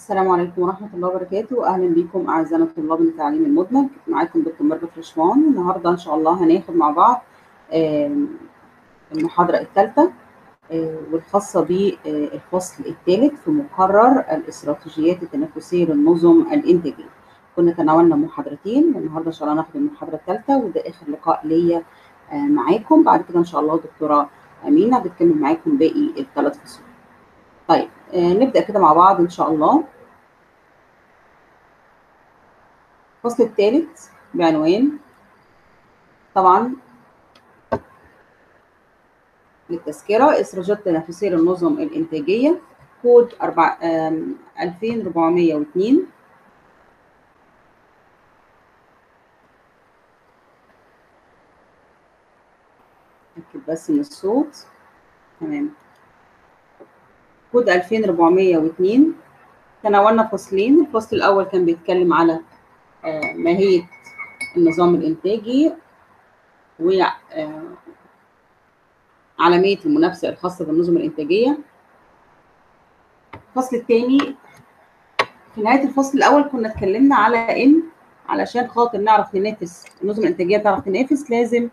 السلام عليكم ورحمة الله وبركاته أهلا بكم أعزائنا الطلاب من التعليم المدمج معاكم دكتور ميرفت رشوان النهاردة إن شاء الله هناخد مع بعض آم، المحاضرة الثالثة آه، والخاصة بالفصل الثالث في مقرر الاستراتيجيات التنافسية للنظم الإنتاجية كنا تناولنا محاضرتين والنهاردة إن شاء الله ناخد المحاضرة الثالثة وده آخر لقاء ليا آه، معاكم بعد كده إن شاء الله دكتورة أمينة بتكمل معاكم باقي الثلاث فصول طيب آه، نبدأ كده مع بعض إن شاء الله الفصل الثالث بعنوان طبعا للتذكرة استراتيجيات تنافسية للنظم الإنتاجية كود 4 آم، 2402 أكد بس من الصوت تمام كود 2402 تناولنا فصلين الفصل الأول كان بيتكلم على آه، ماهية النظام الإنتاجي و آه، عالمية المنافسة الخاصة بالنظم الإنتاجية الفصل الثاني في نهاية الفصل الأول كنا اتكلمنا على إن علشان خاطر نعرف ننافس النظم الإنتاجية تعرف تنافس لازم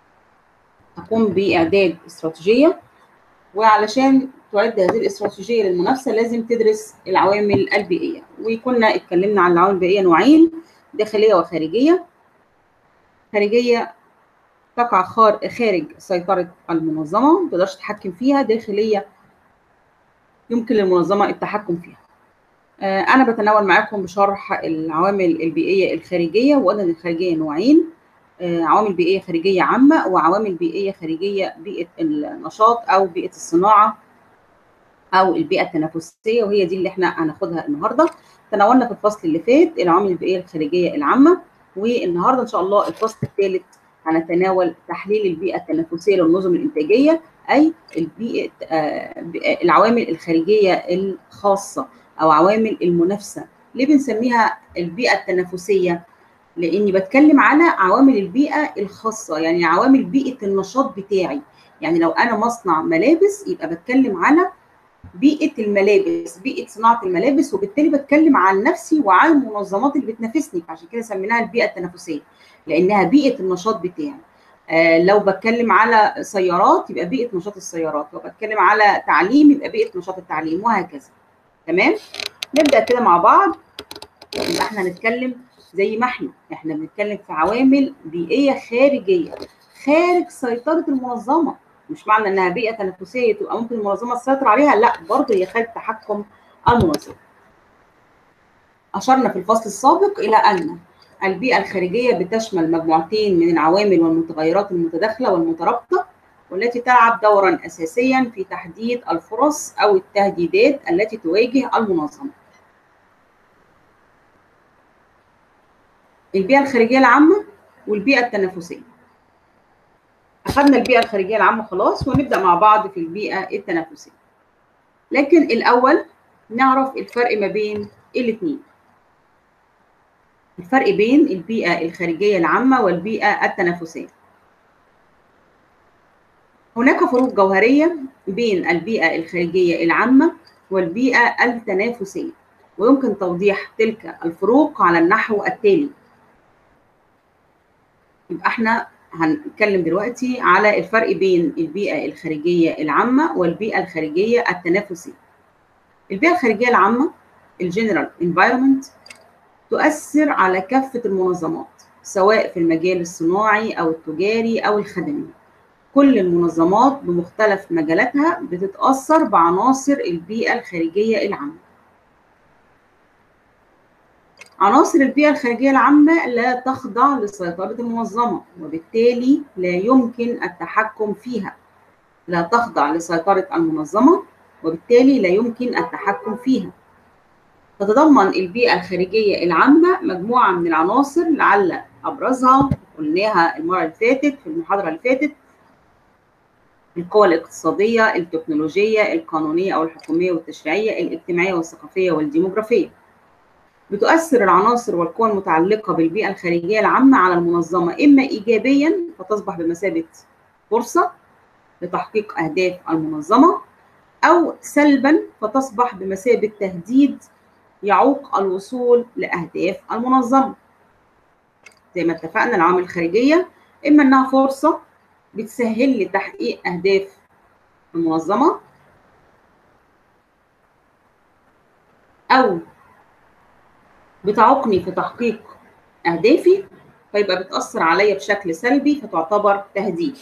تقوم بإعداد استراتيجية وعلشان تعد هذه الاستراتيجية للمنافسة لازم تدرس العوامل البيئية وكنا اتكلمنا عن العوامل البيئية نوعين داخلية وخارجية خارجية تقع خار- خارج سيطرة المنظمة ما تقدرش تتحكم فيها داخلية يمكن للمنظمة التحكم فيها آه، أنا بتناول معاكم بشرح العوامل البيئية الخارجية وقلنا إن الخارجية نوعين آه، عوامل بيئية خارجية عامة وعوامل بيئية خارجية بيئة النشاط أو بيئة الصناعة أو البيئة التنافسية وهي دي اللي إحنا هناخدها النهاردة تناولنا في الفصل اللي فات العوامل البيئية الخارجية العامة والنهاردة إن شاء الله الفصل الثالث هنتناول تحليل البيئة التنافسية للنظم الإنتاجية أي البيئة آه، بي- العوامل الخارجية الخاصة أو عوامل المنافسة ليه بنسميها البيئة التنافسية؟ لاني بتكلم على عوامل البيئه الخاصه يعني عوامل بيئه النشاط بتاعي يعني لو انا مصنع ملابس يبقى بتكلم على بيئه الملابس بيئه صناعه الملابس وبالتالي بتكلم عن نفسي وعن المنظمات اللي بتنافسني فعشان كده سميناها البيئه التنافسيه لانها بيئه النشاط بتاعي آه لو بتكلم على سيارات يبقى بيئه نشاط السيارات لو بتكلم على تعليم يبقى بيئه نشاط التعليم وهكذا تمام نبدا كده مع بعض يبقى احنا هنتكلم زي ما احنا احنا بنتكلم في عوامل بيئيه خارجيه خارج سيطره المنظمه مش معنى انها بيئه تنافسيه تبقى ممكن المنظمه تسيطر عليها لا برضه هي خارج تحكم المنظمه اشرنا في الفصل السابق الى ان البيئه الخارجيه بتشمل مجموعتين من العوامل والمتغيرات المتداخله والمترابطه والتي تلعب دورا اساسيا في تحديد الفرص او التهديدات التي تواجه المنظمه البيئة الخارجية العامة والبيئة التنافسية. أخذنا البيئة الخارجية العامة خلاص ونبدأ مع بعض في البيئة التنافسية. لكن الأول نعرف الفرق ما بين الاثنين. الفرق بين البيئة الخارجية العامة والبيئة التنافسية. هناك فروق جوهرية بين البيئة الخارجية العامة والبيئة التنافسية ويمكن توضيح تلك الفروق على النحو التالي يبقى احنا هنتكلم دلوقتي على الفرق بين البيئة الخارجية العامة والبيئة الخارجية التنافسية. البيئة الخارجية العامة الجنرال انفايرمنت تؤثر على كافة المنظمات سواء في المجال الصناعي أو التجاري أو الخدمي. كل المنظمات بمختلف مجالاتها بتتأثر بعناصر البيئة الخارجية العامة. عناصر البيئة الخارجية العامة لا تخضع لسيطرة المنظمة وبالتالي لا يمكن التحكم فيها لا تخضع لسيطرة المنظمة وبالتالي لا يمكن التحكم فيها تتضمن البيئة الخارجية العامة مجموعة من العناصر لعل أبرزها قلناها المرة اللي فاتت في المحاضرة اللي فاتت القوى الاقتصادية التكنولوجية القانونية أو الحكومية والتشريعية الاجتماعية والثقافية والديموغرافية بتؤثر العناصر والقوى المتعلقة بالبيئة الخارجية العامة على المنظمة إما إيجابيا فتصبح بمثابة فرصة لتحقيق أهداف المنظمة أو سلبا فتصبح بمثابة تهديد يعوق الوصول لاهداف المنظمه زي ما اتفقنا العوامل الخارجيه اما انها فرصه بتسهل لي تحقيق اهداف المنظمه او بتعوقني في تحقيق اهدافي فيبقى بتاثر عليا بشكل سلبي فتعتبر تهديد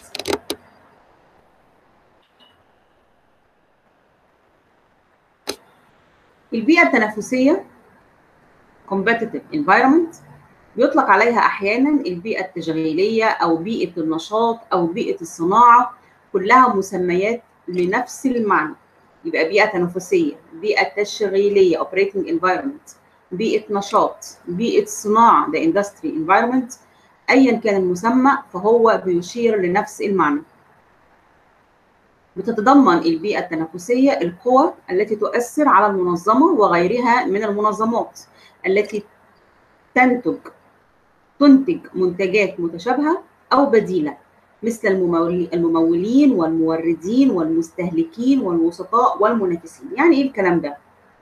البيئه التنافسيه competitive environment بيطلق عليها احيانا البيئه التشغيليه او بيئه النشاط او بيئه الصناعه كلها مسميات لنفس المعنى يبقى بيئه تنافسيه بيئه تشغيليه operating environment بيئه نشاط بيئه صناعه the industry environment ايا كان المسمى فهو بيشير لنفس المعنى بتتضمن البيئة التنافسية القوى التي تؤثر على المنظمة وغيرها من المنظمات التي تنتج تنتج منتجات متشابهة أو بديلة مثل الممولين والموردين والمستهلكين والوسطاء والمنافسين يعني إيه الكلام ده؟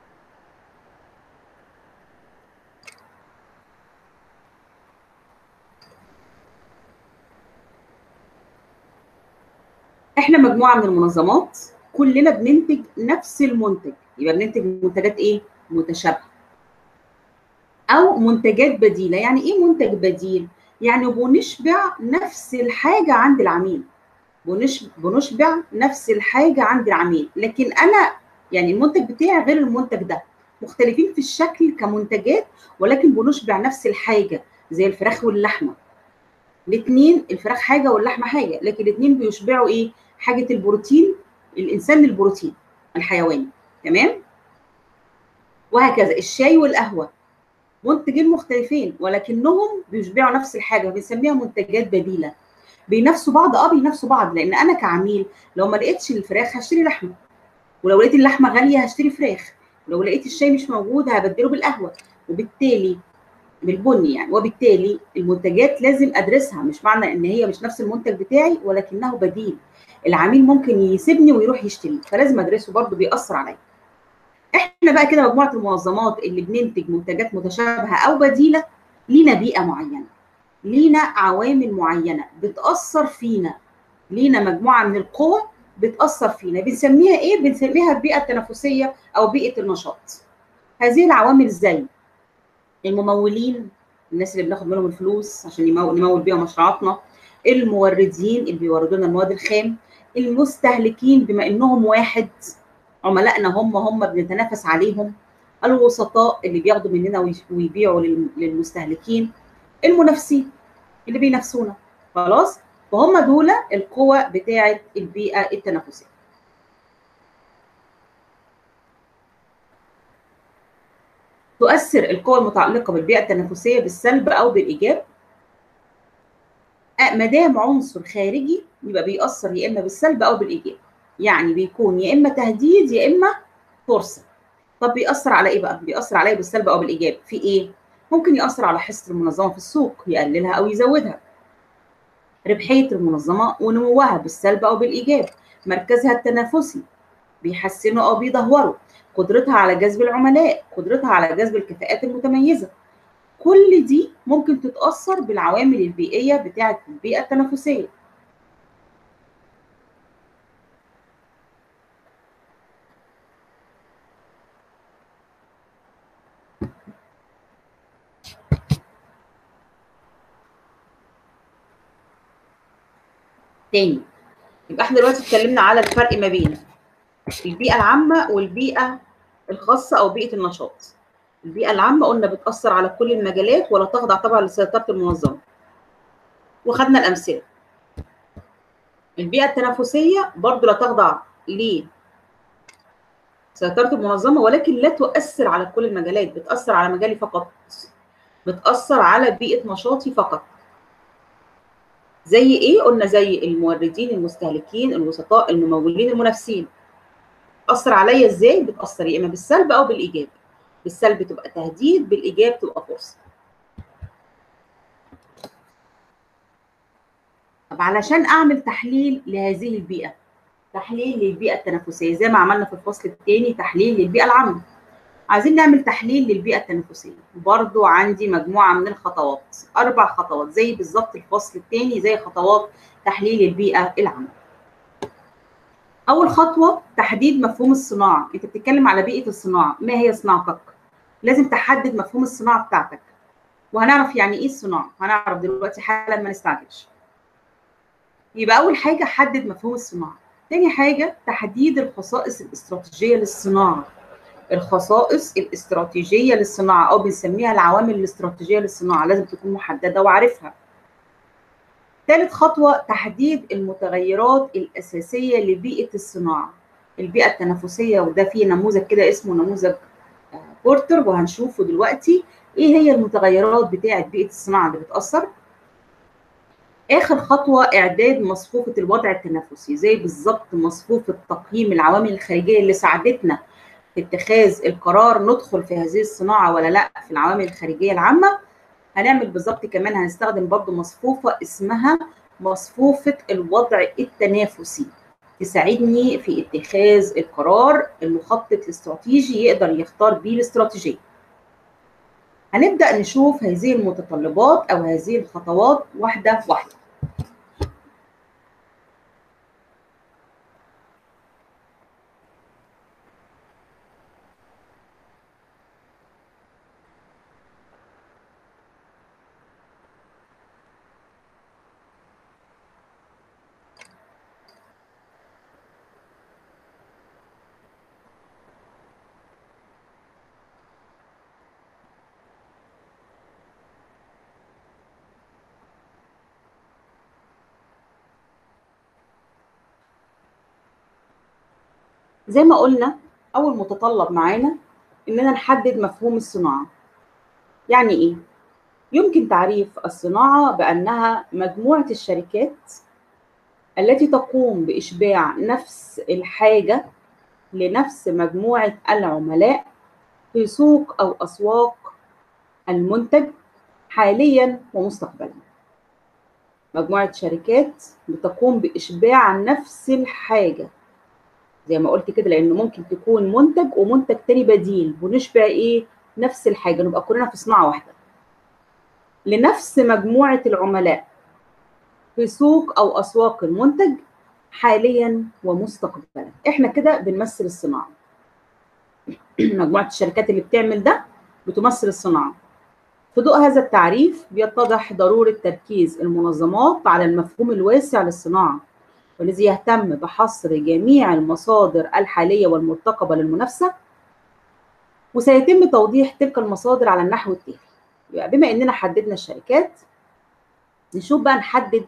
احنا مجموعه من المنظمات كلنا بننتج نفس المنتج يبقى بننتج منتجات ايه متشابهه او منتجات بديله يعني ايه منتج بديل يعني بنشبع نفس الحاجه عند العميل بنشبع نفس الحاجه عند العميل لكن انا يعني المنتج بتاعي غير المنتج ده مختلفين في الشكل كمنتجات ولكن بنشبع نفس الحاجه زي الفراخ واللحمه الاثنين الفراخ حاجه واللحمه حاجه لكن الاثنين بيشبعوا ايه حاجه البروتين الانسان للبروتين الحيواني تمام وهكذا الشاي والقهوه منتجين مختلفين ولكنهم بيشبعوا نفس الحاجه بنسميها منتجات بديله بينافسوا بعض اه بينافسوا بعض لان انا كعميل لو ما لقيتش الفراخ هشتري لحمه ولو لقيت اللحمه غاليه هشتري فراخ ولو لقيت الشاي مش موجود هبدله بالقهوه وبالتالي بالبني يعني وبالتالي المنتجات لازم ادرسها مش معنى ان هي مش نفس المنتج بتاعي ولكنه بديل العميل ممكن يسيبني ويروح يشتري فلازم ادرسه برضه بيأثر عليا احنا بقى كده مجموعه المنظمات اللي بننتج منتجات متشابهه او بديله لينا بيئه معينه لينا عوامل معينه بتاثر فينا لينا مجموعه من القوى بتاثر فينا بنسميها ايه بنسميها البيئه التنافسيه او بيئه النشاط هذه العوامل زي الممولين الناس اللي بناخد منهم الفلوس عشان نمول بيها مشروعاتنا الموردين اللي بيوردوا لنا المواد الخام المستهلكين بما انهم واحد عملائنا هم هم بنتنافس عليهم الوسطاء اللي بياخدوا مننا ويبيعوا للمستهلكين المنافسين اللي بينافسونا خلاص فهم دول القوى بتاعه البيئه التنافسيه تؤثر القوى المتعلقه بالبيئه التنافسيه بالسلب او بالايجاب ما دام عنصر خارجي يبقى بيأثر يا اما بالسلب او بالايجاب يعني بيكون يا اما تهديد يا اما فرصه طب بيأثر على ايه بقى بيأثر عليا بالسلب او بالايجاب في ايه ممكن يأثر على حصه المنظمه في السوق يقللها او يزودها ربحيه المنظمه ونموها بالسلب او بالايجاب مركزها التنافسي بيحسنوا او بيدهوروا قدرتها على جذب العملاء قدرتها على جذب الكفاءات المتميزه كل دي ممكن تتاثر بالعوامل البيئيه بتاعه البيئه التنافسيه تاني يبقى احنا دلوقتي اتكلمنا على الفرق ما بين البيئه العامه والبيئه الخاصه او بيئه النشاط البيئه العامه قلنا بتاثر على كل المجالات ولا تخضع طبعا لسيطره المنظمه وخدنا الامثله البيئه التنافسيه برضو لا تخضع لسيطره المنظمه ولكن لا تؤثر على كل المجالات بتاثر على مجالي فقط بتاثر على بيئه نشاطي فقط زي ايه قلنا زي الموردين المستهلكين الوسطاء الممولين المنافسين تاثر عليا ازاي بتاثر يا اما بالسلب او بالايجاب بالسلب تبقى تهديد بالايجاب تبقى فرصه طب علشان اعمل تحليل لهذه البيئه تحليل للبيئه التنافسيه زي ما عملنا في الفصل الثاني تحليل للبيئه العامه عايزين نعمل تحليل للبيئه التنافسيه برضو عندي مجموعه من الخطوات اربع خطوات زي بالظبط الفصل الثاني زي خطوات تحليل البيئه العامه اول خطوه تحديد مفهوم الصناعه انت بتتكلم على بيئه الصناعه ما هي صناعتك لازم تحدد مفهوم الصناعه بتاعتك وهنعرف يعني ايه الصناعه هنعرف دلوقتي حالا ما نستعجلش يبقى اول حاجه حدد مفهوم الصناعه تاني حاجه تحديد الخصائص الاستراتيجيه للصناعه الخصائص الاستراتيجيه للصناعه او بنسميها العوامل الاستراتيجيه للصناعه لازم تكون محدده وعارفها ثالث خطوه تحديد المتغيرات الاساسيه لبيئه الصناعه البيئه التنافسيه وده فيه نموذج كده اسمه نموذج بورتر وهنشوفه دلوقتي ايه هي المتغيرات بتاعه بيئه الصناعه اللي بتاثر اخر خطوه اعداد مصفوفه الوضع التنافسي زي بالظبط مصفوفه تقييم العوامل الخارجيه اللي ساعدتنا في اتخاذ القرار ندخل في هذه الصناعه ولا لا في العوامل الخارجيه العامه هنعمل بالظبط كمان هنستخدم برضو مصفوفه اسمها مصفوفه الوضع التنافسي تساعدني في اتخاذ القرار المخطط الاستراتيجي يقدر يختار بيه الاستراتيجيه هنبدا نشوف هذه المتطلبات او هذه الخطوات واحده واحده زي ما قلنا اول متطلب معانا اننا نحدد مفهوم الصناعه يعني ايه يمكن تعريف الصناعه بانها مجموعه الشركات التي تقوم باشباع نفس الحاجه لنفس مجموعه العملاء في سوق او اسواق المنتج حاليا ومستقبلا مجموعه شركات بتقوم باشباع نفس الحاجه زي ما قلت كده لانه ممكن تكون منتج ومنتج تاني بديل ونشبع ايه نفس الحاجه نبقى كلنا في صناعه واحده لنفس مجموعه العملاء في سوق او اسواق المنتج حاليا ومستقبلا احنا كده بنمثل الصناعه مجموعه الشركات اللي بتعمل ده بتمثل الصناعه في ضوء هذا التعريف بيتضح ضروره تركيز المنظمات على المفهوم الواسع للصناعه والذي يهتم بحصر جميع المصادر الحاليه والمرتقبه للمنافسه وسيتم توضيح تلك المصادر على النحو التالي يبقى بما اننا حددنا الشركات نشوف بقى نحدد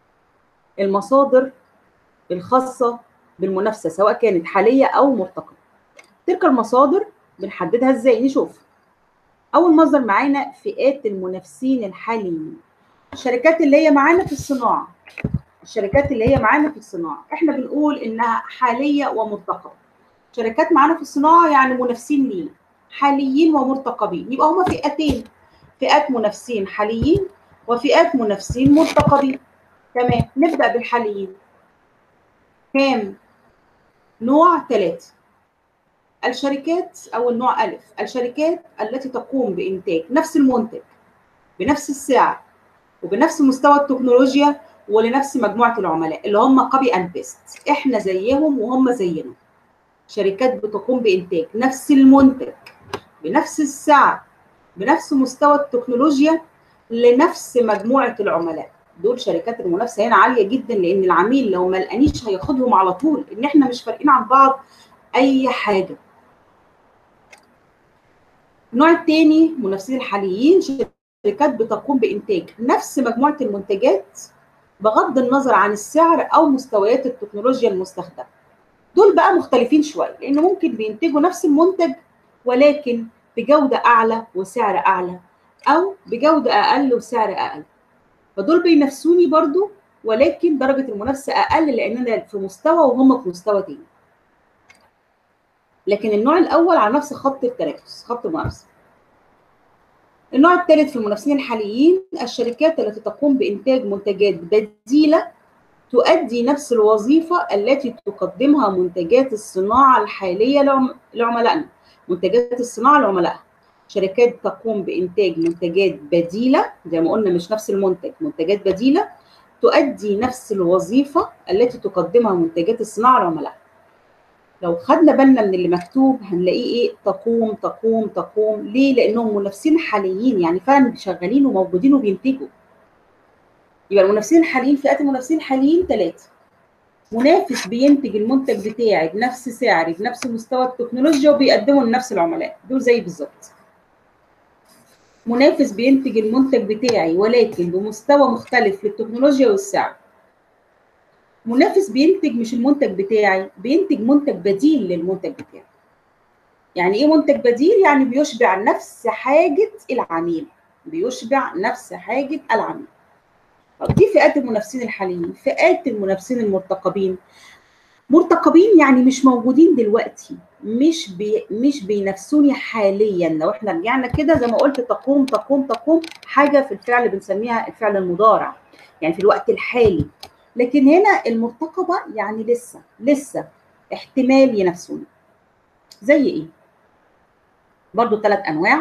المصادر الخاصه بالمنافسه سواء كانت حاليه او مرتقبه تلك المصادر بنحددها ازاي نشوف اول مصدر معانا فئات المنافسين الحاليين الشركات اللي هي معانا في الصناعه الشركات اللي هي معانا في الصناعه احنا بنقول انها حاليه ومرتقبه شركات معانا في الصناعه يعني منافسين لينا حاليين ومرتقبين يبقى هما فئتين فئات منافسين حاليين وفئات منافسين مرتقبين تمام نبدا بالحاليين كام نوع ثلاثة الشركات أو النوع ألف الشركات التي تقوم بإنتاج نفس المنتج بنفس السعر وبنفس مستوى التكنولوجيا ولنفس مجموعه العملاء اللي هم كوبي اند بيست احنا زيهم وهم زينا شركات بتقوم بانتاج نفس المنتج بنفس السعر بنفس مستوى التكنولوجيا لنفس مجموعه العملاء دول شركات المنافسه هنا عاليه جدا لان العميل لو ما لقانيش هياخدهم على طول ان احنا مش فارقين عن بعض اي حاجه النوع الثاني منافسين الحاليين شركات بتقوم بانتاج نفس مجموعه المنتجات بغض النظر عن السعر او مستويات التكنولوجيا المستخدمه دول بقى مختلفين شويه لان ممكن بينتجوا نفس المنتج ولكن بجوده اعلى وسعر اعلى او بجوده اقل وسعر اقل فدول بينافسوني برضو ولكن درجه المنافسه اقل لان انا في مستوى وهم في مستوى تاني لكن النوع الاول على نفس خط التنافس خط المنافسه النوع الثالث في المنافسين الحاليين الشركات التي تقوم بإنتاج منتجات بديلة تؤدي نفس الوظيفة التي تقدمها منتجات الصناعة الحالية لعملائنا منتجات الصناعه لعملائها شركات تقوم بانتاج منتجات بديله زي ما قلنا مش نفس المنتج منتجات بديله تؤدي نفس الوظيفه التي تقدمها منتجات الصناعه لعملائها لو خدنا بالنا من اللي مكتوب هنلاقيه ايه تقوم تقوم تقوم ليه لانهم منافسين حاليين يعني فعلا شغالين وموجودين وبينتجوا يبقى المنافسين الحاليين فئات المنافسين الحاليين ثلاثه منافس بينتج المنتج بتاعي بنفس سعري بنفس مستوى التكنولوجيا وبيقدمه لنفس العملاء دول زي بالظبط منافس بينتج المنتج بتاعي ولكن بمستوى مختلف للتكنولوجيا والسعر منافس بينتج مش المنتج بتاعي بينتج منتج بديل للمنتج بتاعي يعني ايه منتج بديل يعني بيشبع نفس حاجه العميل بيشبع نفس حاجه العميل طب دي فئات المنافسين الحاليين فئات المنافسين المرتقبين مرتقبين يعني مش موجودين دلوقتي مش بي مش بينافسوني حاليا لو احنا رجعنا كده زي ما قلت تقوم تقوم تقوم حاجه في الفعل بنسميها الفعل المضارع يعني في الوقت الحالي لكن هنا المرتقبه يعني لسه لسه احتمال ينافسوني زي ايه برضو ثلاث انواع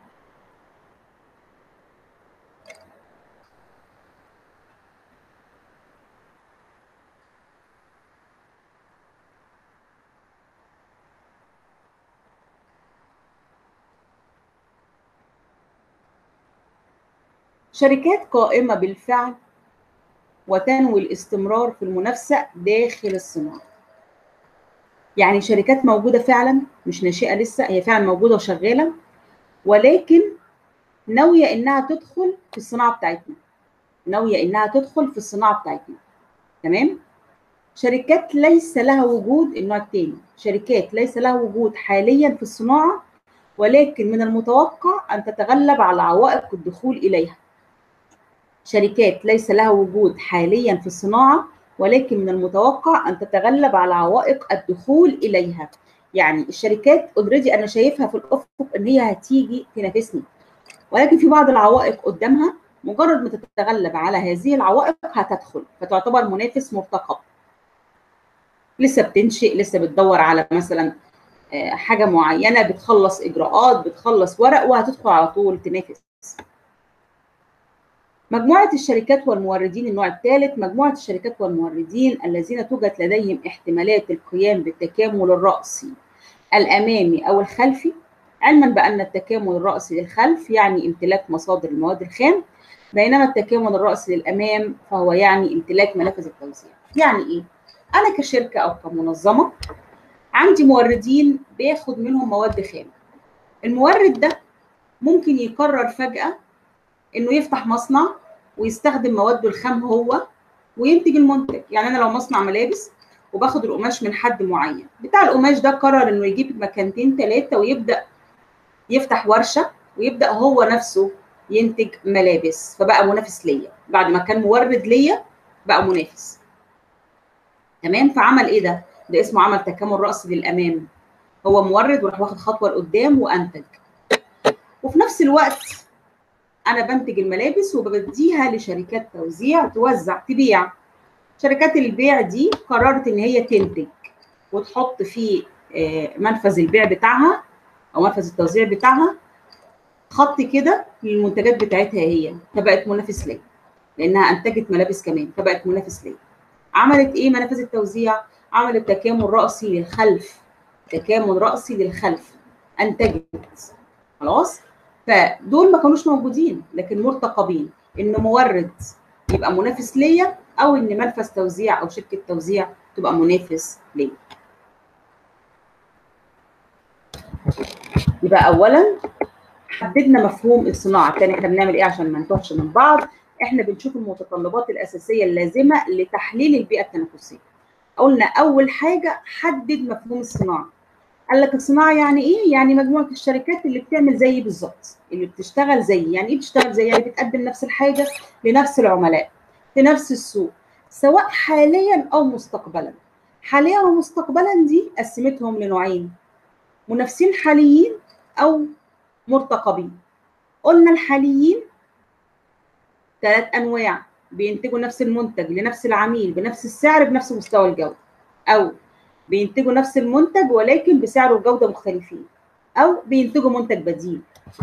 شركات قائمة بالفعل وتنوي الاستمرار في المنافسة داخل الصناعة يعني شركات موجودة فعلا مش ناشئة لسه هي فعلا موجودة وشغالة ولكن ناوية إنها تدخل في الصناعة بتاعتنا ناوية إنها تدخل في الصناعة بتاعتنا تمام شركات ليس لها وجود النوع الثاني شركات ليس لها وجود حاليا في الصناعة ولكن من المتوقع أن تتغلب على عوائق الدخول إليها شركات ليس لها وجود حاليا في الصناعة ولكن من المتوقع أن تتغلب على عوائق الدخول إليها يعني الشركات اوريدي أنا شايفها في الأفق إن هي هتيجي تنافسني ولكن في بعض العوائق قدامها مجرد ما تتغلب على هذه العوائق هتدخل فتعتبر منافس مرتقب لسه بتنشئ لسه بتدور على مثلا حاجه معينه بتخلص اجراءات بتخلص ورق وهتدخل على طول تنافس مجموعة الشركات والموردين النوع الثالث مجموعة الشركات والموردين الذين توجد لديهم احتمالات القيام بالتكامل الرأسي الأمامي أو الخلفي علما بأن التكامل الرأسي للخلف يعني امتلاك مصادر المواد الخام بينما التكامل الرأسي للأمام فهو يعني امتلاك منافذ التوزيع يعني إيه؟ أنا كشركة أو كمنظمة عندي موردين باخد منهم مواد خام المورد ده ممكن يقرر فجأة إنه يفتح مصنع ويستخدم مواده الخام هو وينتج المنتج يعني انا لو مصنع ملابس وباخد القماش من حد معين بتاع القماش ده قرر انه يجيب مكانتين ثلاثه ويبدا يفتح ورشه ويبدا هو نفسه ينتج ملابس فبقى منافس ليا بعد ما كان مورد ليا بقى منافس تمام فعمل ايه ده ده اسمه عمل تكامل راسي للامام هو مورد وراح واخد خطوه لقدام وانتج وفي نفس الوقت انا بنتج الملابس وبديها لشركات توزيع توزع تبيع شركات البيع دي قررت ان هي تنتج وتحط في منفذ البيع بتاعها او منفذ التوزيع بتاعها خط كده للمنتجات بتاعتها هي فبقت منافس ليا لانها انتجت ملابس كمان فبقت منافس ليا عملت ايه منافذ التوزيع عملت تكامل راسي للخلف تكامل راسي للخلف انتجت خلاص فدول ما كانوش موجودين لكن مرتقبين ان مورد يبقى منافس ليا او ان منفذ توزيع او شركه توزيع تبقى منافس ليا يبقى اولا حددنا مفهوم الصناعه تاني احنا بنعمل ايه عشان ما نتوهش من بعض احنا بنشوف المتطلبات الاساسيه اللازمه لتحليل البيئه التنافسيه قلنا اول حاجه حدد مفهوم الصناعه قال لك الصناعه يعني ايه؟ يعني مجموعه الشركات اللي بتعمل زي بالظبط، اللي بتشتغل زي، يعني ايه بتشتغل زي؟ يعني بتقدم نفس الحاجه لنفس العملاء في نفس السوق، سواء حاليا او مستقبلا. حاليا ومستقبلا دي قسمتهم لنوعين منافسين حاليين او مرتقبين. قلنا الحاليين ثلاث انواع بينتجوا نفس المنتج لنفس العميل بنفس السعر بنفس مستوى الجوده او بينتجوا نفس المنتج ولكن بسعر وجوده مختلفين او بينتجوا منتج بديل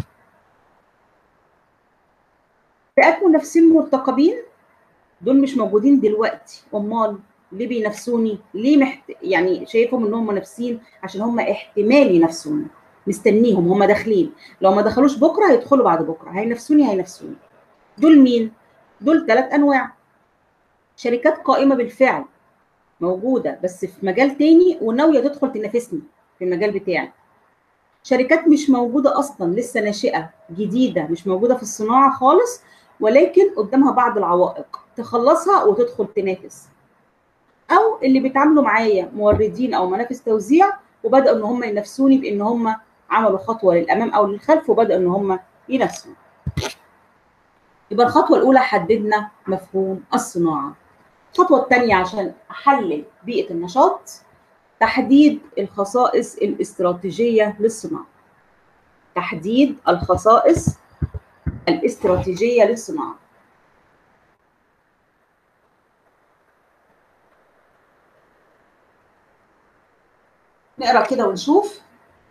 فئات منافسين مرتقبين دول مش موجودين دلوقتي امال ليه بينافسوني ليه محت... يعني شايفهم انهم منافسين عشان هم احتمال ينافسوني مستنيهم هم داخلين لو ما دخلوش بكره هيدخلوا بعد بكره هينافسوني هينافسوني دول مين دول ثلاث انواع شركات قائمه بالفعل موجوده بس في مجال تاني وناويه تدخل تنافسني في المجال بتاعي شركات مش موجوده اصلا لسه ناشئه جديده مش موجوده في الصناعه خالص ولكن قدامها بعض العوائق تخلصها وتدخل تنافس او اللي بيتعاملوا معايا موردين او منافس توزيع وبداوا ان هم ينافسوني بان هم عملوا خطوه للامام او للخلف وبداوا ان هم ينافسوني يبقى الخطوه الاولى حددنا مفهوم الصناعه الخطوه الثانيه عشان احلل بيئه النشاط تحديد الخصائص الاستراتيجيه للصناعه تحديد الخصائص الاستراتيجيه للصناعه نقرا كده ونشوف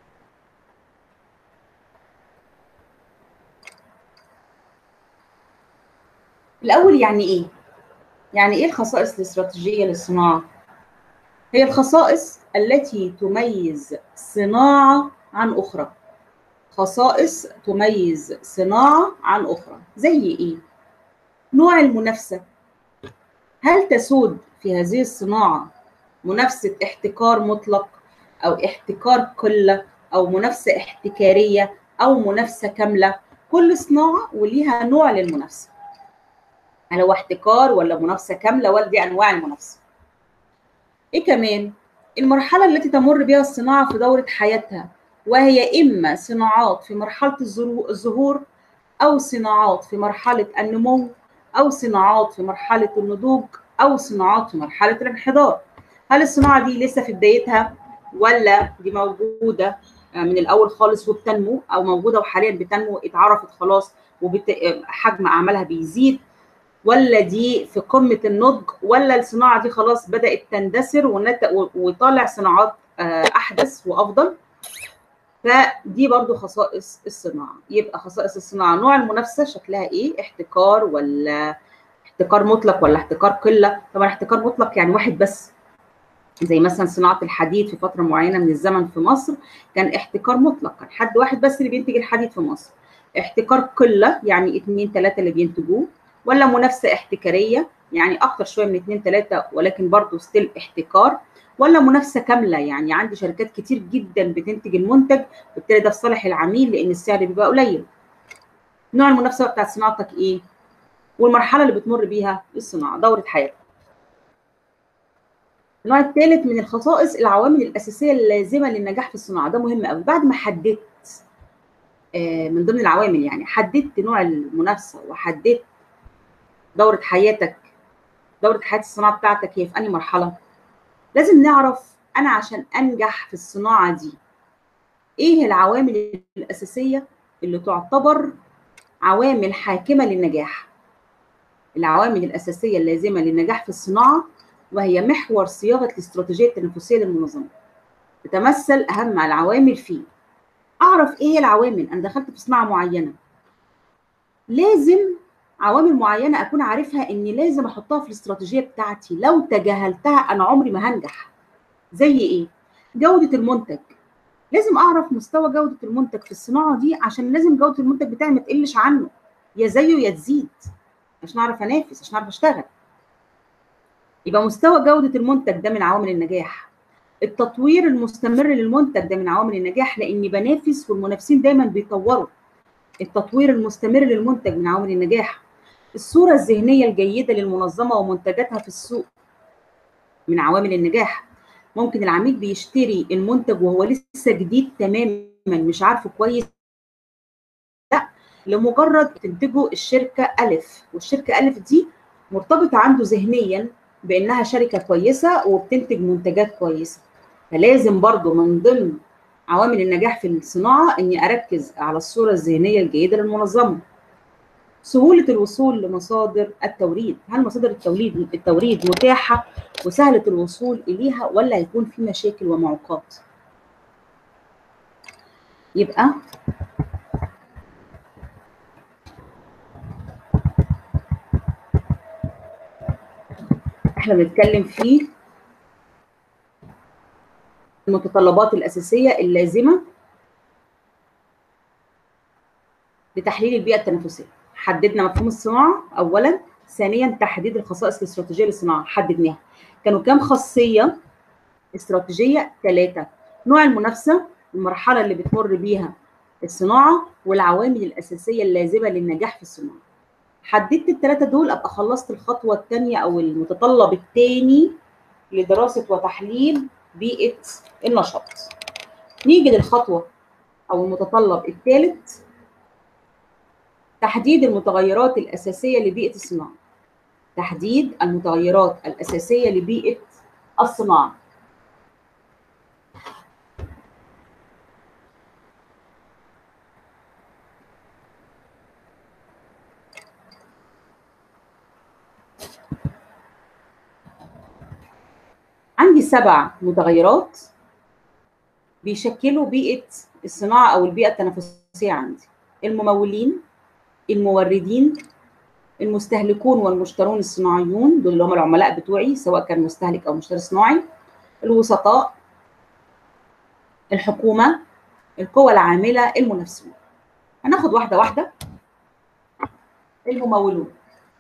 الاول يعني ايه يعني ايه الخصائص الاستراتيجيه للصناعه هي الخصائص التي تميز صناعه عن اخرى خصائص تميز صناعه عن اخرى زي ايه نوع المنافسه هل تسود في هذه الصناعه منافسه احتكار مطلق او احتكار قله او منافسه احتكاريه او منافسه كامله كل صناعه وليها نوع للمنافسه هل هو احتكار ولا منافسه كامله ولا دي انواع المنافسه ايه كمان المرحله التي تمر بها الصناعه في دوره حياتها وهي اما صناعات في مرحله الظهور او صناعات في مرحله النمو او صناعات في مرحله النضوج او صناعات في مرحله الانحدار هل الصناعه دي لسه في بدايتها ولا دي موجوده من الاول خالص وبتنمو او موجوده وحاليا بتنمو اتعرفت خلاص وحجم اعمالها بيزيد ولا دي في قمه النضج ولا الصناعه دي خلاص بدات تندثر وطالع صناعات احدث وافضل فدي برضو خصائص الصناعه يبقى خصائص الصناعه نوع المنافسه شكلها ايه احتكار ولا احتكار مطلق ولا احتكار قله طبعا احتكار مطلق يعني واحد بس زي مثلا صناعه الحديد في فتره معينه من الزمن في مصر كان احتكار مطلق كان حد واحد بس اللي بينتج الحديد في مصر احتكار قله يعني اثنين ثلاثه اللي بينتجوه ولا منافسه احتكاريه يعني اكتر شويه من اثنين ثلاثه ولكن برضه ستيل احتكار ولا منافسه كامله يعني عندي شركات كتير جدا بتنتج المنتج وبالتالي ده في صالح العميل لان السعر بيبقى قليل نوع المنافسه بتاعت صناعتك ايه والمرحله اللي بتمر بيها الصناعه دوره حياتك النوع الثالث من الخصائص العوامل الاساسيه اللازمه للنجاح في الصناعه ده مهم قوي بعد ما حددت من ضمن العوامل يعني حددت نوع المنافسه وحددت دوره حياتك دوره حياه الصناعه بتاعتك هي في انهي مرحله لازم نعرف انا عشان انجح في الصناعه دي ايه العوامل الاساسيه اللي تعتبر عوامل حاكمه للنجاح العوامل الاساسيه اللازمه للنجاح في الصناعه وهي محور صياغه الاستراتيجيه التنافسيه للمنظمه تتمثل اهم العوامل فيه اعرف ايه هي العوامل انا دخلت في صناعه معينه لازم عوامل معينه اكون عارفها اني لازم احطها في الاستراتيجيه بتاعتي لو تجاهلتها انا عمري ما هنجح زي ايه جوده المنتج لازم اعرف مستوى جوده المنتج في الصناعه دي عشان لازم جوده المنتج بتاعي ما تقلش عنه يا زيه يا تزيد عشان اعرف انافس عشان اعرف اشتغل يبقى مستوى جوده المنتج ده من عوامل النجاح التطوير المستمر للمنتج ده من عوامل النجاح لاني بنافس والمنافسين دايما بيطوروا التطوير المستمر للمنتج من عوامل النجاح الصوره الذهنيه الجيده للمنظمه ومنتجاتها في السوق من عوامل النجاح ممكن العميل بيشتري المنتج وهو لسه جديد تماما مش عارفه كويس لا لمجرد تنتجه الشركه الف والشركه الف دي مرتبطه عنده ذهنيا بانها شركه كويسه وبتنتج منتجات كويسه فلازم برضو من ضمن عوامل النجاح في الصناعه اني اركز على الصوره الذهنيه الجيده للمنظمه سهوله الوصول لمصادر التوريد هل مصادر التوريد التوريد متاحه وسهله الوصول اليها ولا هيكون في مشاكل ومعوقات يبقى احنا بنتكلم في المتطلبات الأساسية اللازمة لتحليل البيئة التنافسية حددنا مفهوم الصناعة أولا ثانيا تحديد الخصائص الاستراتيجية للصناعة حددناها كانوا كام خاصية استراتيجية ثلاثة نوع المنافسة المرحلة اللي بتمر بيها الصناعة والعوامل الأساسية اللازمة للنجاح في الصناعة حددت الثلاثة دول أبقى خلصت الخطوة الثانية أو المتطلب الثاني لدراسة وتحليل بيئة النشاط نيجي للخطوة أو المتطلب الثالث تحديد المتغيرات الأساسية لبيئة الصناعة تحديد المتغيرات الأساسية لبيئة الصناعة عندي سبع متغيرات بيشكلوا بيئة الصناعة أو البيئة التنافسية عندي الممولين الموردين المستهلكون والمشترون الصناعيون دول اللي هم العملاء بتوعي سواء كان مستهلك أو مشتري صناعي الوسطاء الحكومة القوى العاملة المنافسون هناخد واحدة واحدة الممولون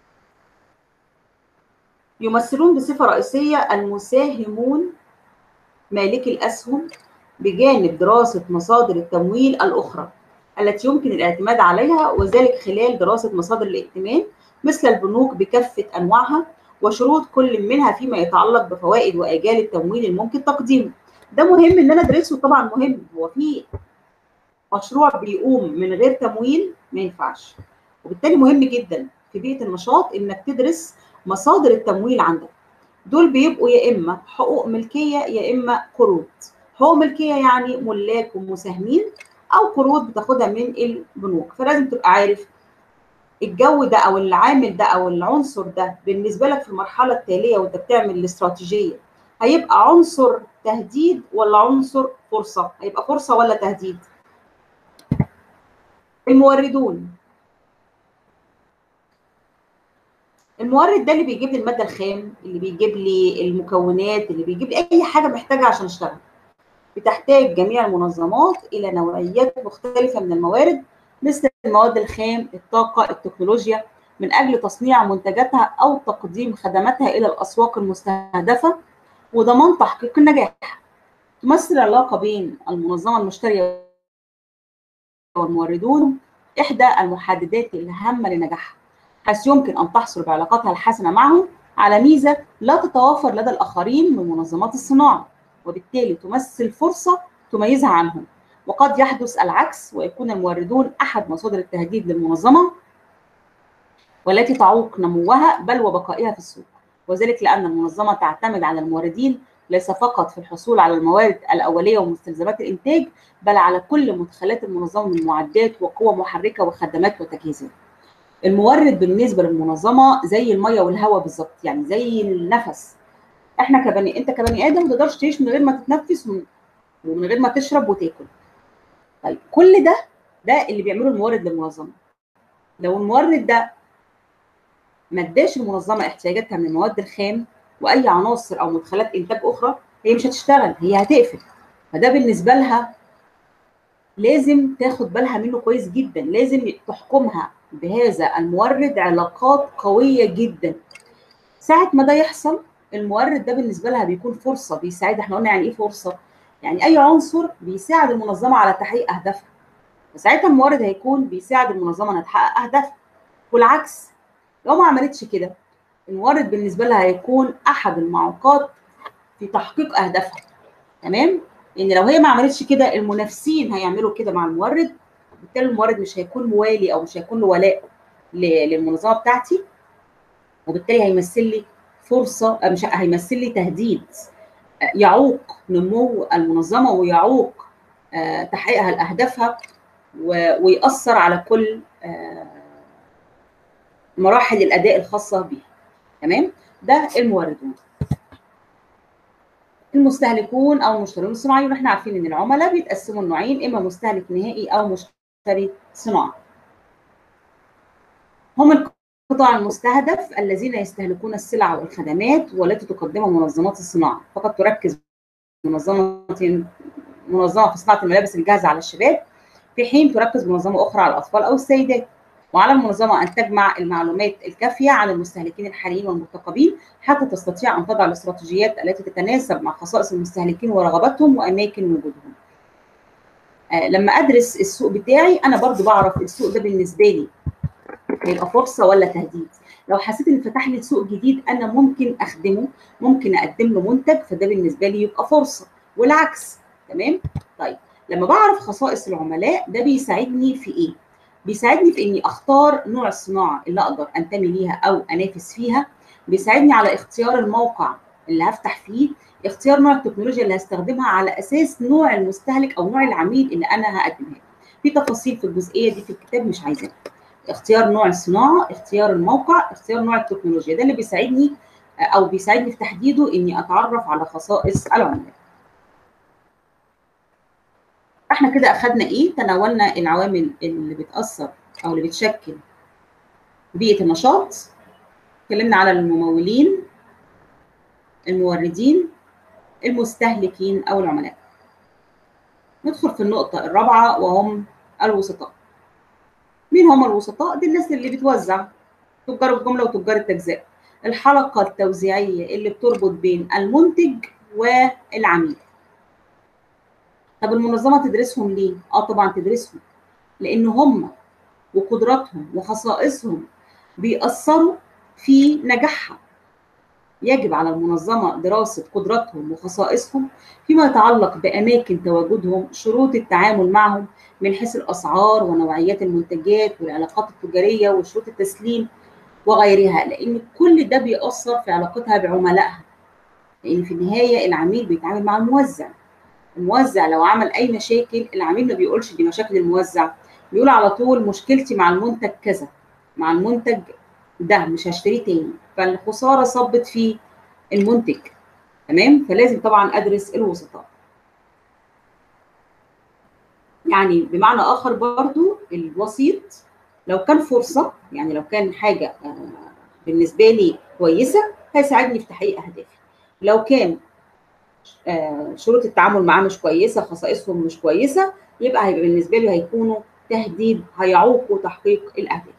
يمثلون بصفة رئيسية المساهمون مالكي الأسهم بجانب دراسة مصادر التمويل الأخرى التي يمكن الاعتماد عليها وذلك خلال دراسة مصادر الائتمان مثل البنوك بكافة أنواعها وشروط كل منها فيما يتعلق بفوائد وآجال التمويل الممكن تقديمه ده مهم إن أنا أدرسه طبعا مهم هو في مشروع بيقوم من غير تمويل ما ينفعش وبالتالي مهم جدا في بيئة النشاط إنك تدرس مصادر التمويل عندك دول بيبقوا يا اما حقوق ملكيه يا اما قروض حقوق ملكيه يعني ملاك ومساهمين او قروض بتاخدها من البنوك فلازم تبقى عارف الجو ده او العامل ده او العنصر ده بالنسبه لك في المرحله التاليه وانت بتعمل الاستراتيجيه هيبقى عنصر تهديد ولا عنصر فرصه هيبقى فرصه ولا تهديد الموردون المورد ده اللي بيجيب لي الماده الخام اللي بيجيب لي المكونات اللي بيجيب لي اي حاجه محتاجها عشان اشتغل بتحتاج جميع المنظمات الى نوعيات مختلفه من الموارد مثل المواد الخام الطاقه التكنولوجيا من اجل تصنيع منتجاتها او تقديم خدماتها الى الاسواق المستهدفه وضمان تحقيق النجاح تمثل العلاقه بين المنظمه المشتريه والموردون احدى المحددات الهامه لنجاحها حيث يمكن أن تحصل بعلاقاتها الحسنة معهم على ميزة لا تتوافر لدى الآخرين من منظمات الصناعة وبالتالي تمثل فرصة تميزها عنهم وقد يحدث العكس ويكون الموردون أحد مصادر التهديد للمنظمة والتي تعوق نموها بل وبقائها في السوق وذلك لأن المنظمة تعتمد على الموردين ليس فقط في الحصول على الموارد الأولية ومستلزمات الإنتاج بل على كل مدخلات المنظمة من معدات وقوى محركة وخدمات وتجهيزات المورد بالنسبه للمنظمه زي الميه والهواء بالظبط يعني زي النفس احنا كبني انت كبني ادم ما تقدرش تعيش من غير ما تتنفس ومن غير ما تشرب وتاكل طيب كل ده ده اللي بيعمله المورد للمنظمه لو المورد ده ما اداش المنظمه احتياجاتها من المواد الخام واي عناصر او مدخلات انتاج اخرى هي مش هتشتغل هي هتقفل فده بالنسبه لها لازم تاخد بالها منه كويس جدا لازم تحكمها بهذا المورد علاقات قويه جدا ساعه ما ده يحصل المورد ده بالنسبه لها بيكون فرصه بيساعد احنا قلنا يعني ايه فرصه يعني اي عنصر بيساعد المنظمه على تحقيق اهدافها فساعتها المورد هيكون بيساعد المنظمه انها تحقق اهدافها والعكس لو ما عملتش كده المورد بالنسبه لها هيكون احد المعوقات في تحقيق اهدافها تمام ان لو هي ما عملتش كده المنافسين هيعملوا كده مع المورد بالتالي المورد مش هيكون موالي او مش هيكون له ولاء للمنظمه بتاعتي وبالتالي هيمثل لي فرصه مش هيمثل لي تهديد يعوق نمو المنظمه ويعوق تحقيقها لاهدافها ويأثر على كل مراحل الاداء الخاصه بيها تمام ده الموردون المستهلكون او المشترين الصناعيون احنا عارفين ان العملاء بيتقسموا لنوعين اما مستهلك نهائي او مشتري صناعي هم القطاع المستهدف الذين يستهلكون السلع والخدمات والتي تقدمها منظمات الصناعه فقد تركز منظمه منظمه في صناعه الملابس الجاهزه على الشباب في حين تركز منظمه اخرى على الاطفال او السيدات وعلى المنظمه ان تجمع المعلومات الكافيه عن المستهلكين الحاليين والمرتقبين حتى تستطيع ان تضع الاستراتيجيات التي تتناسب مع خصائص المستهلكين ورغباتهم واماكن وجودهم. آه لما ادرس السوق بتاعي انا برضو بعرف السوق ده بالنسبه لي هيبقى فرصه ولا تهديد. لو حسيت ان فتح لي سوق جديد انا ممكن اخدمه ممكن اقدم له منتج فده بالنسبه لي يبقى فرصه والعكس تمام؟ طيب لما بعرف خصائص العملاء ده بيساعدني في ايه؟ بيساعدني في اني اختار نوع الصناعه اللي اقدر انتمي ليها او انافس فيها بيساعدني على اختيار الموقع اللي هفتح فيه اختيار نوع التكنولوجيا اللي هستخدمها على اساس نوع المستهلك او نوع العميل اللي انا هقدمها في تفاصيل في الجزئيه دي في الكتاب مش عايزاها اختيار نوع الصناعه اختيار الموقع اختيار نوع التكنولوجيا ده اللي بيساعدني او بيساعدني في تحديده اني اتعرف على خصائص العملاء احنا كده اخدنا ايه تناولنا العوامل اللي بتاثر او اللي بتشكل بيئه النشاط اتكلمنا على الممولين الموردين المستهلكين او العملاء ندخل في النقطه الرابعه وهم الوسطاء مين هم الوسطاء دي الناس اللي بتوزع تجار الجمله وتجار التجزئه الحلقه التوزيعيه اللي بتربط بين المنتج والعميل طب المنظمه تدرسهم ليه؟ اه طبعا تدرسهم لان هم وقدراتهم وخصائصهم بيأثروا في نجاحها يجب على المنظمة دراسة قدراتهم وخصائصهم فيما يتعلق بأماكن تواجدهم شروط التعامل معهم من حيث الأسعار ونوعيات المنتجات والعلاقات التجارية وشروط التسليم وغيرها لأن كل ده بيأثر في علاقتها بعملائها لأن في النهاية العميل بيتعامل مع الموزع الموزع لو عمل اي مشاكل العميل ما بيقولش دي مشاكل الموزع بيقول على طول مشكلتي مع المنتج كذا مع المنتج ده مش هشتريه تاني فالخساره صبت في المنتج تمام فلازم طبعا ادرس الوسطاء يعني بمعنى اخر برضو الوسيط لو كان فرصه يعني لو كان حاجه بالنسبه لي كويسه هيساعدني في تحقيق اهدافي لو كان شروط التعامل معاه مش كويسه خصائصهم مش كويسه يبقى هيبقى بالنسبه له هيكونوا تهديد هيعوقوا تحقيق الاهداف.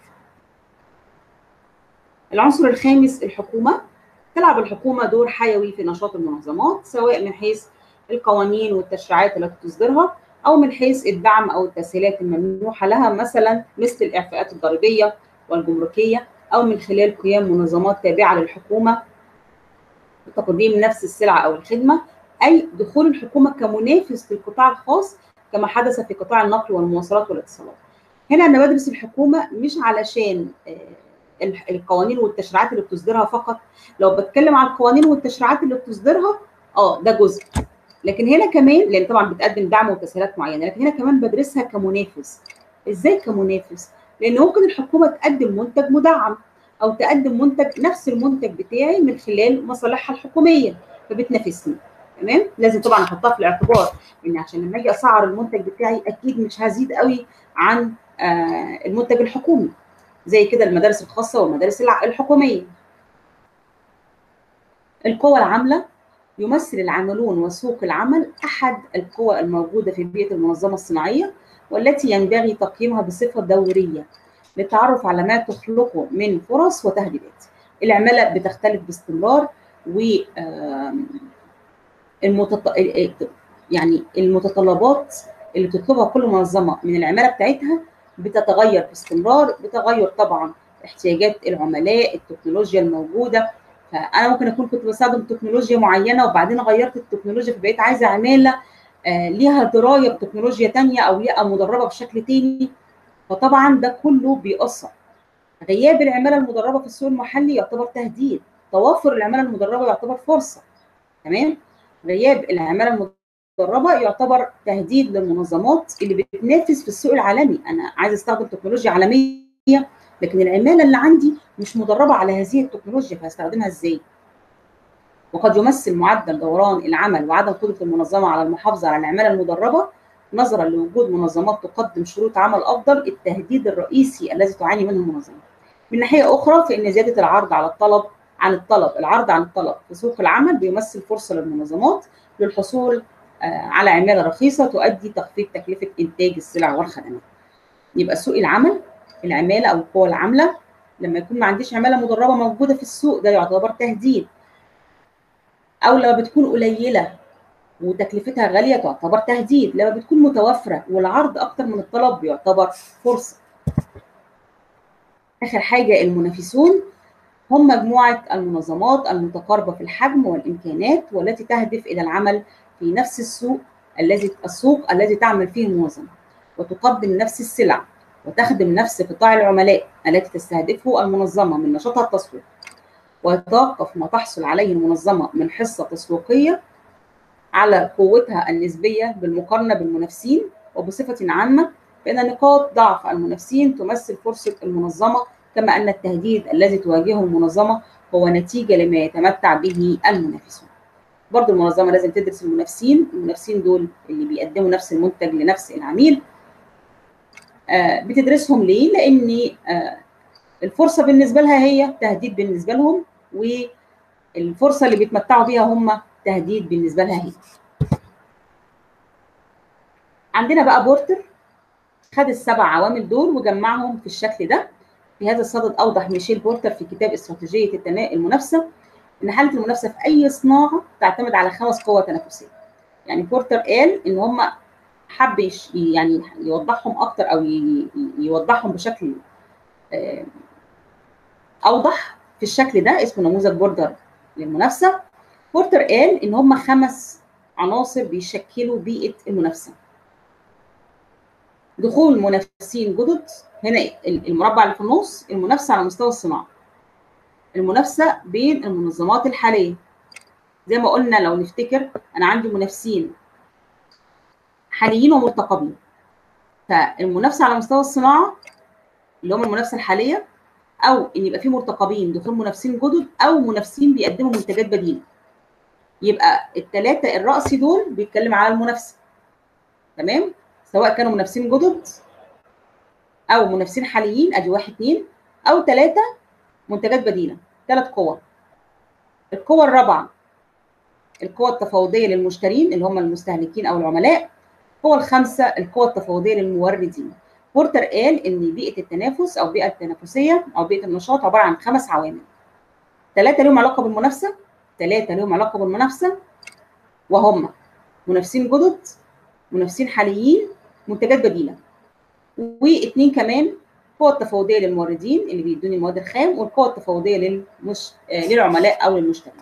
العنصر الخامس الحكومه تلعب الحكومه دور حيوي في نشاط المنظمات سواء من حيث القوانين والتشريعات التي تصدرها او من حيث الدعم او التسهيلات الممنوحه لها مثلا مثل الاعفاءات الضريبيه والجمركيه او من خلال قيام منظمات تابعه للحكومه بتقديم نفس السلعه او الخدمه اي دخول الحكومه كمنافس للقطاع الخاص كما حدث في قطاع النقل والمواصلات والاتصالات. هنا انا بدرس الحكومه مش علشان القوانين والتشريعات اللي بتصدرها فقط، لو بتكلم عن القوانين والتشريعات اللي بتصدرها اه ده جزء. لكن هنا كمان لان طبعا بتقدم دعم وتسهيلات معينه، لكن هنا كمان بدرسها كمنافس. ازاي كمنافس؟ لان ممكن الحكومه تقدم منتج مدعم او تقدم منتج نفس المنتج بتاعي من خلال مصالحها الحكوميه فبتنافسني. تمام لازم طبعا احطها في الاعتبار ان عشان لما اجي اسعر المنتج بتاعي اكيد مش هزيد قوي عن آه المنتج الحكومي زي كده المدارس الخاصه والمدارس الحكوميه القوى العامله يمثل العاملون وسوق العمل احد القوى الموجوده في بيئه المنظمه الصناعيه والتي ينبغي تقييمها بصفه دوريه للتعرف على ما تخلقه من فرص وتهديدات العماله بتختلف باستمرار و آه المتط... يعني المتطلبات اللي بتطلبها كل منظمه من العماله بتاعتها بتتغير باستمرار بتغير طبعا احتياجات العملاء التكنولوجيا الموجوده فانا ممكن اكون كنت بستخدم تكنولوجيا معينه وبعدين غيرت التكنولوجيا فبقيت عايزه عماله آه ليها درايه بتكنولوجيا ثانيه او ليها مدربه بشكل ثاني فطبعا ده كله بيأثر غياب العماله المدربه في السوق المحلي يعتبر تهديد توافر العماله المدربه يعتبر فرصه تمام غياب العماله المدربه يعتبر تهديد للمنظمات اللي بتنافس في السوق العالمي انا عايز استخدم تكنولوجيا عالميه لكن العماله اللي عندي مش مدربه على هذه التكنولوجيا فهستخدمها ازاي وقد يمثل معدل دوران العمل وعدم قدره المنظمه على المحافظه على العماله المدربه نظرا لوجود منظمات تقدم شروط عمل افضل التهديد الرئيسي الذي تعاني منه المنظمه. من ناحيه اخرى فان زياده العرض على الطلب عن الطلب العرض عن الطلب في سوق العمل بيمثل فرصه للمنظمات للحصول على عماله رخيصه تؤدي تخفيض تكلفه انتاج السلع والخدمات. يبقى سوق العمل العماله او القوى العامله لما يكون ما عنديش عماله مدربه موجوده في السوق ده يعتبر تهديد. او لما بتكون قليله وتكلفتها غاليه تعتبر تهديد، لما بتكون متوفره والعرض اكتر من الطلب يعتبر فرصه. اخر حاجه المنافسون هم مجموعه المنظمات المتقاربه في الحجم والامكانات والتي تهدف الى العمل في نفس السوق الذي السوق الذي تعمل فيه المنظمه وتقدم نفس السلع وتخدم نفس قطاع العملاء التي تستهدفه المنظمه من نشاطها التسويقي ويتوقف ما تحصل عليه المنظمه من حصه تسويقيه على قوتها النسبيه بالمقارنه بالمنافسين وبصفه عامه فان نقاط ضعف المنافسين تمثل فرصه المنظمه كما ان التهديد الذي تواجهه المنظمه هو نتيجه لما يتمتع به المنافسون. برضه المنظمه لازم تدرس المنافسين، المنافسين دول اللي بيقدموا نفس المنتج لنفس العميل. آه بتدرسهم ليه؟ لان آه الفرصه بالنسبه لها هي تهديد بالنسبه لهم والفرصه اللي بيتمتعوا بيها هم تهديد بالنسبه لها هي. عندنا بقى بورتر خد السبع عوامل دول وجمعهم في الشكل ده في هذا الصدد اوضح ميشيل بورتر في كتاب استراتيجيه التناء المنافسه ان حاله المنافسه في اي صناعه تعتمد على خمس قوى تنافسيه. يعني بورتر قال ان هم حب يعني يوضحهم اكتر او يوضحهم بشكل اوضح في الشكل ده اسمه نموذج بوردر للمنافسه. بورتر قال ان هم خمس عناصر بيشكلوا بيئه المنافسه. دخول منافسين جدد هنا المربع اللي في النص المنافسه على مستوى الصناعه المنافسه بين المنظمات الحاليه زي ما قلنا لو نفتكر انا عندي منافسين حاليين ومرتقبين فالمنافسه على مستوى الصناعه اللي هم المنافسه الحاليه او ان يبقى في مرتقبين دخول منافسين جدد او منافسين بيقدموا منتجات بديله يبقى الثلاثه الرأسي دول بيتكلم على المنافسه تمام سواء كانوا منافسين جدد او منافسين حاليين ادي واحد اثنين او ثلاثه منتجات بديله ثلاث قوى القوه الرابعه القوى التفاوضيه للمشترين اللي هم المستهلكين او العملاء القوه الخامسه القوى التفاوضيه للموردين بورتر قال ان بيئه التنافس او بيئه التنافسيه او بيئه النشاط عباره عن خمس عوامل ثلاثه لهم علاقه بالمنافسه ثلاثه لهم علاقه بالمنافسه وهم منافسين جدد منافسين حاليين منتجات بديله واثنين كمان القوى التفاوضيه للموردين اللي بيدوني المواد الخام والقوى التفاوضيه للمش... للعملاء او للمشترين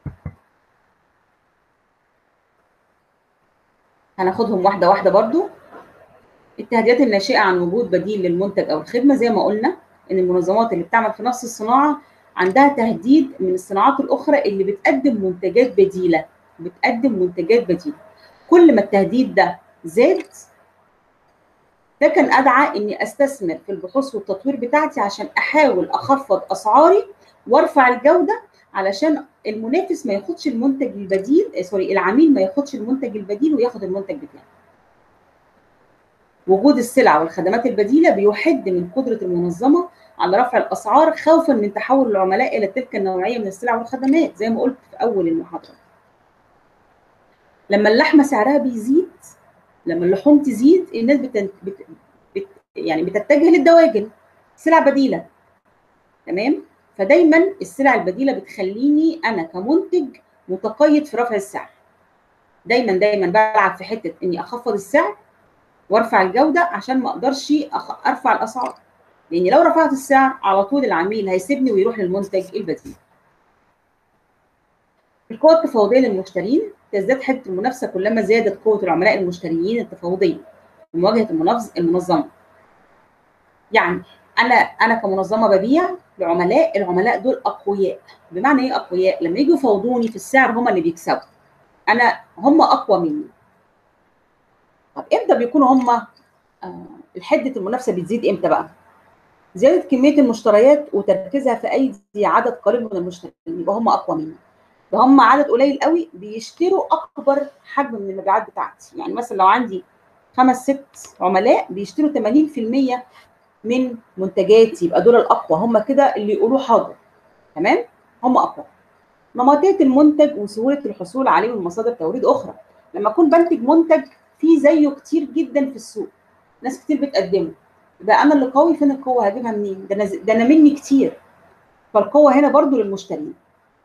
هناخدهم واحده واحده برضو التهديدات الناشئه عن وجود بديل للمنتج او الخدمه زي ما قلنا ان المنظمات اللي بتعمل في نفس الصناعه عندها تهديد من الصناعات الاخرى اللي بتقدم منتجات بديله بتقدم منتجات بديله كل ما التهديد ده زاد ده كان ادعى اني استثمر في البحوث والتطوير بتاعتي عشان احاول اخفض اسعاري وارفع الجوده علشان المنافس ما ياخدش المنتج البديل سوري العميل ما ياخدش المنتج البديل وياخد المنتج بتاعي. وجود السلع والخدمات البديله بيحد من قدره المنظمه على رفع الاسعار خوفا من تحول العملاء الى تلك النوعيه من السلع والخدمات زي ما قلت في اول المحاضره. لما اللحمه سعرها بيزيد لما اللحوم تزيد الناس بت... بت... بت... يعني بتتجه للدواجن سلع بديله تمام فدايما السلع البديله بتخليني انا كمنتج متقيد في رفع السعر دايما دايما بلعب في حته اني اخفض السعر وارفع الجوده عشان ما اقدرش أخ... ارفع الاسعار لان لو رفعت السعر على طول العميل هيسيبني ويروح للمنتج البديل القوى التفاوضيه للمشترين تزداد حده المنافسه كلما زادت قوه العملاء المشتريين التفاوضيه في مواجهه المنظمه. يعني انا انا كمنظمه ببيع لعملاء العملاء دول اقوياء بمعنى ايه اقوياء؟ لما يجوا يفاوضوني في السعر هم اللي بيكسبوا. انا هم اقوى مني. طب امتى بيكونوا هم آه حده المنافسه بتزيد امتى بقى؟ زياده كميه المشتريات وتركيزها في ايدي عدد قليل من المشترين يبقى هم اقوى مني. ده هم عدد قليل قوي بيشتروا اكبر حجم من المبيعات بتاعتي يعني مثلا لو عندي خمس ست عملاء بيشتروا 80% من منتجاتي يبقى دول الاقوى هم كده اللي يقولوا حاضر تمام هم اقوى نمطيه المنتج وسهوله الحصول عليه من مصادر توريد اخرى لما اكون بنتج منتج فيه زيه كتير جدا في السوق ناس كتير بتقدمه يبقى انا اللي قوي فين القوه هجيبها منين ده انا ده انا مني كتير فالقوه هنا برضو للمشترين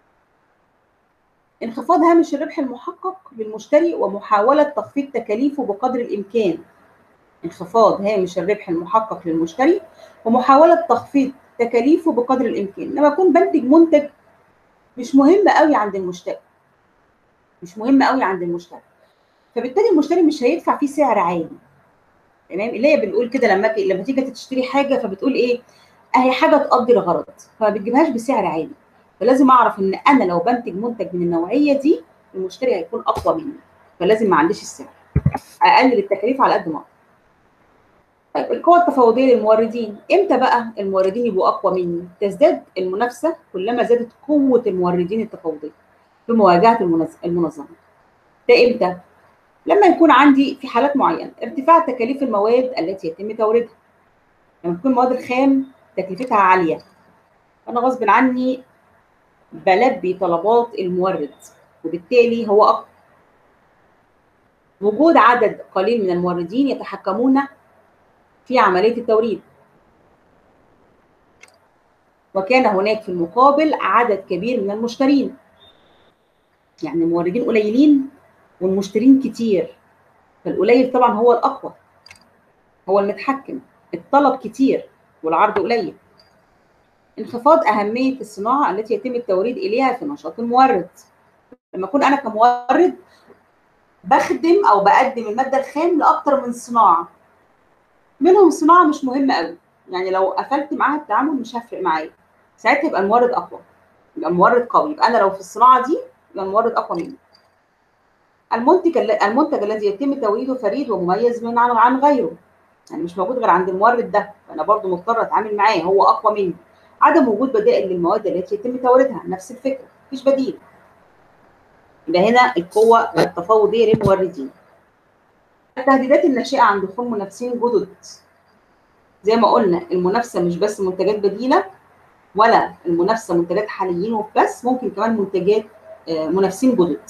انخفاض هامش الربح المحقق للمشتري ومحاوله تخفيض تكاليفه بقدر الامكان انخفاض هامش الربح المحقق للمشتري ومحاوله تخفيض تكاليفه بقدر الامكان لما اكون بنتج منتج مش مهم قوي عند المشتري مش مهم قوي عند المشتري فبالتالي المشتري مش هيدفع فيه سعر عالي تمام اللي هي بنقول كده لما لما تيجي تشتري حاجه فبتقول ايه اهي حاجه تقضي الغرض فما بتجيبهاش بسعر عالي فلازم اعرف ان انا لو بنتج منتج من النوعيه دي المشتري هيكون اقوى مني فلازم ما عنديش السعر اقلل التكاليف على قد ما طيب القوة التفاوضية للموردين، امتى بقى الموردين يبقوا أقوى مني؟ تزداد المنافسة كلما زادت قوة الموردين التفاوضية في مواجهة المنظمة. ده امتى؟ لما يكون عندي في حالات معينة ارتفاع تكاليف المواد التي يتم توريدها. لما تكون المواد الخام تكلفتها عالية. أنا غصب عني بلبي طلبات المورد وبالتالي هو أقوى. وجود عدد قليل من الموردين يتحكمون في عملية التوريد وكان هناك في المقابل عدد كبير من المشترين يعني الموردين قليلين والمشترين كتير فالقليل طبعا هو الأقوى هو المتحكم الطلب كتير والعرض قليل انخفاض أهمية الصناعة التي يتم التوريد إليها في نشاط المورد لما أكون أنا كمورد بخدم أو بقدم المادة الخام لأكتر من صناعة منهم صناعه مش مهمه قوي يعني لو قفلت معاها التعامل مش هيفرق معايا ساعتها يبقى المورد اقوى يبقى المورد قوي يبقى انا لو في الصناعه دي يبقى المورد اقوى مني المنتج المنتج الذي يتم توريده فريد ومميز من عن عن غيره يعني مش موجود غير عند المورد ده فانا برضو مضطر اتعامل معاه هو اقوى مني عدم وجود بدائل للمواد التي يتم توردها نفس الفكره مفيش بديل يبقى هنا القوه التفاوضيه للموردين التهديدات الناشئه عن دخول منافسين جدد زي ما قلنا المنافسه مش بس منتجات بديله ولا المنافسه منتجات حاليين وبس ممكن كمان منتجات منافسين جدد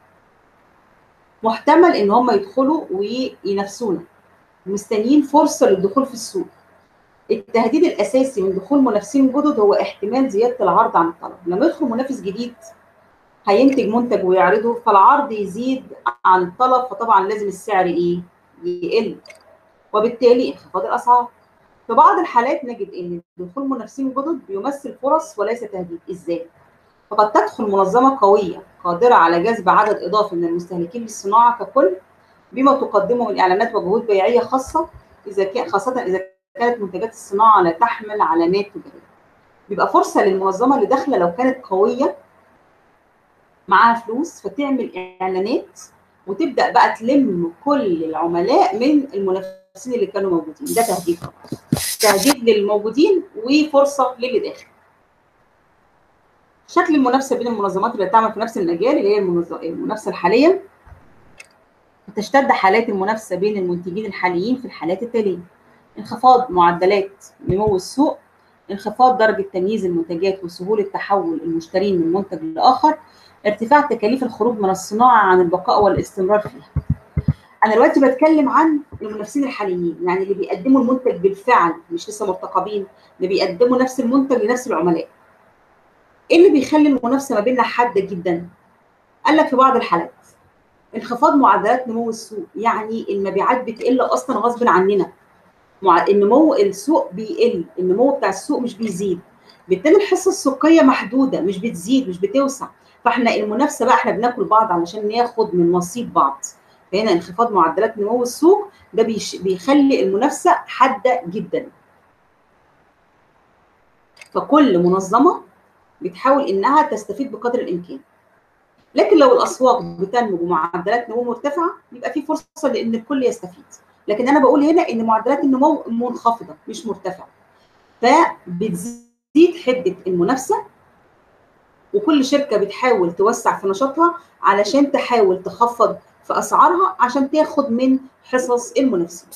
محتمل ان هم يدخلوا وينافسونا مستنيين فرصه للدخول في السوق التهديد الاساسي من دخول منافسين جدد هو احتمال زياده العرض عن الطلب لما يدخل منافس جديد هينتج منتج ويعرضه فالعرض يزيد عن الطلب فطبعا لازم السعر ايه يقل وبالتالي انخفاض الاسعار في بعض الحالات نجد ان دخول منافسين جدد بيمثل فرص وليس تهديد ازاي فقد تدخل منظمه قويه قادره على جذب عدد اضافي من المستهلكين للصناعه ككل بما تقدمه من اعلانات وجهود بيعيه خاصه اذا كان خاصه اذا كانت منتجات الصناعه لا تحمل علامات تجاريه بيبقى فرصه للمنظمه اللي داخله لو كانت قويه معاها فلوس فتعمل اعلانات وتبدا بقى تلم كل العملاء من المنافسين اللي كانوا موجودين ده تهديد طبعا تهديد للموجودين وفرصه للي داخل شكل المنافسه بين المنظمات اللي بتعمل في نفس المجال اللي هي المنافسه الحاليه تشتد حالات المنافسه بين المنتجين الحاليين في الحالات التاليه انخفاض معدلات نمو السوق انخفاض درجه تمييز المنتجات وسهوله تحول المشترين من منتج لاخر ارتفاع تكاليف الخروج من الصناعه عن البقاء والاستمرار فيها انا دلوقتي بتكلم عن المنافسين الحاليين يعني اللي بيقدموا المنتج بالفعل مش لسه مرتقبين اللي بيقدموا نفس المنتج لنفس العملاء ايه اللي بيخلي المنافسه ما بيننا حاده جدا قال لك في بعض الحالات انخفاض معدلات نمو السوق يعني المبيعات بتقل اصلا غصب عننا مع النمو السوق بيقل النمو بتاع السوق مش بيزيد بالتالي الحصه السوقيه محدوده مش بتزيد مش بتوسع فاحنا المنافسه بقى احنا بناكل بعض علشان ناخد من نصيب بعض فهنا انخفاض معدلات نمو السوق ده بيش بيخلي المنافسه حاده جدا فكل منظمه بتحاول انها تستفيد بقدر الامكان لكن لو الاسواق بتنمو بمعدلات نمو مرتفعه يبقى في فرصه لان الكل يستفيد لكن انا بقول هنا ان معدلات النمو منخفضه مش مرتفعه فبتزيد حده المنافسه وكل شركه بتحاول توسع في نشاطها علشان تحاول تخفض في اسعارها عشان تاخد من حصص المنافسين